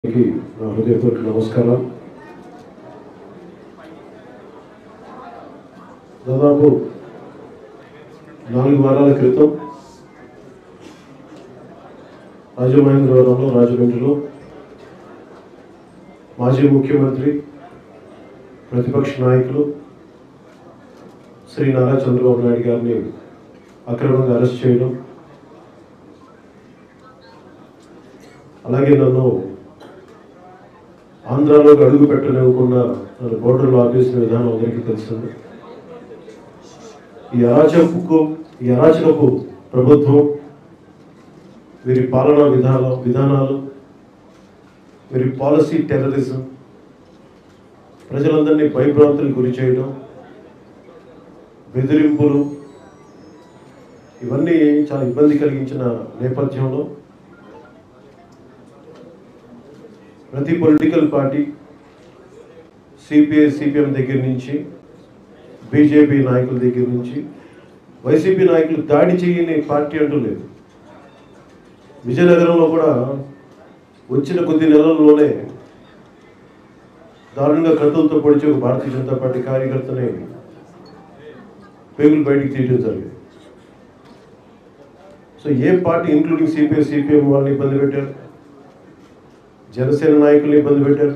అందరికీ నా హృదయపూర్వక నమస్కారం దాదాపు నాలుగు వారాల క్రితం రాజమహేంద్రవరంలో రాజమండ్రిలో మాజీ ముఖ్యమంత్రి ప్రతిపక్ష నాయకులు శ్రీ నారా చంద్రబాబు నాయుడు గారిని అక్రమంగా అరెస్ట్ చేయడం అలాగే నన్ను ఆంధ్రాలోకి అడుగు పెట్టనివ్వకుండా నన్ను బోర్డర్లో ఆపేసిన విధానం అందరికీ తెలిసింది ఈ అరాచకపు ఈ అరాచకపు ప్రభుత్వం వీరి పాలనా విధాన విధానాలు వీరి పాలసీ టెర్రరిజం ప్రజలందరినీ భయభ్రాంతులకు గురి చేయడం బెదిరింపులు ఇవన్నీ చాలా ఇబ్బంది కలిగించిన నేపథ్యంలో ప్రతి పొలిటికల్ పార్టీ సిపిఐ సిపిఎం దగ్గర నుంచి బీజేపీ నాయకుల దగ్గర నుంచి వైసీపీ నాయకులు దాడి చేయని పార్టీ అంటూ లేదు విజయనగరంలో కూడా వచ్చిన కొద్ది నెలల్లోనే దారుణంగా కత్తులతో పొడిచి ఒక భారతీయ జనతా పార్టీ కార్యకర్తని పేగులు బయటికి తీయడం జరిగింది so a party including CPI CPM వాళ్ళని ఇబ్బంది పెట్టారు జనసేన నాయకుల్ని ఇబ్బంది పెట్టారు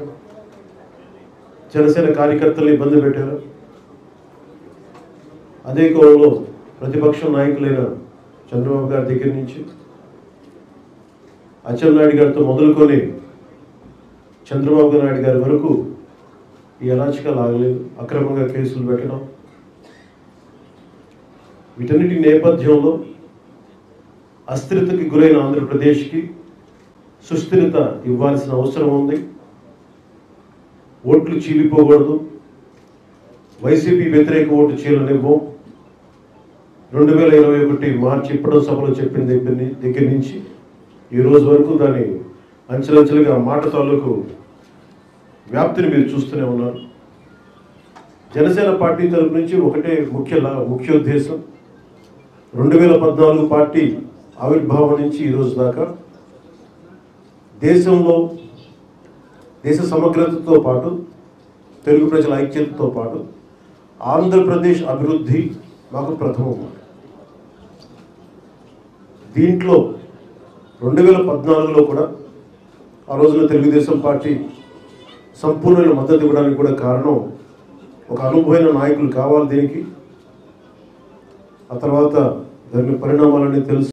జనసేన కార్యకర్తల్ని ఇబ్బంది పెట్టారు అదే కోణంలో ప్రతిపక్ష నాయకులైన చంద్రబాబు గారి దగ్గర నుంచి అచ్చెన్నాయుడు గారితో మొదలుకొని చంద్రబాబు నాయుడు గారి వరకు ఈ అరాచకాలు ఆగలేదు అక్రమంగా కేసులు పెట్టడం వీటన్నిటి నేపథ్యంలో అస్థిరతకి గురైన ఆంధ్రప్రదేశ్కి సుస్థిరత ఇవ్వాల్సిన అవసరం ఉంది ఓట్లు చీలిపోకూడదు వైసీపీ వ్యతిరేక ఓటు చీలనివ్వం రెండు వేల ఇరవై ఒకటి మార్చి ఇప్పటి సభలో చెప్పిన దగ్గర ని- దగ్గర నుంచి ఈ రోజు వరకు దాని అంచెలంచెలుగా మాట తాలూకు వ్యాప్తిని మీరు చూస్తూనే ఉన్నారు జనసేన పార్టీ తరపు నుంచి ఒకటే ముఖ్య లా- ముఖ్య ఉద్దేశం రెండు వేల పద్నాలుగు పార్టీ ఆవిర్భావం నుంచి ఈ రోజు దాకా దేశంలో దేశ సమగ్రతతో పాటు తెలుగు ప్రజల ఐక్యతతో పాటు ఆంధ్రప్రదేశ్ అభివృద్ధి మాకు ప్రథమం దీంట్లో రెండు వేల పద్నాలుగులో కూడా ఆ రోజున తెలుగుదేశం పార్టీ సంపూర్ణ మద్దతు ఇవ్వడానికి కూడా కారణం ఒక అనుభవైన నాయకులు కావాలి దీనికి ఆ తర్వాత దాని పరిణామాలన్నీ తెలుసు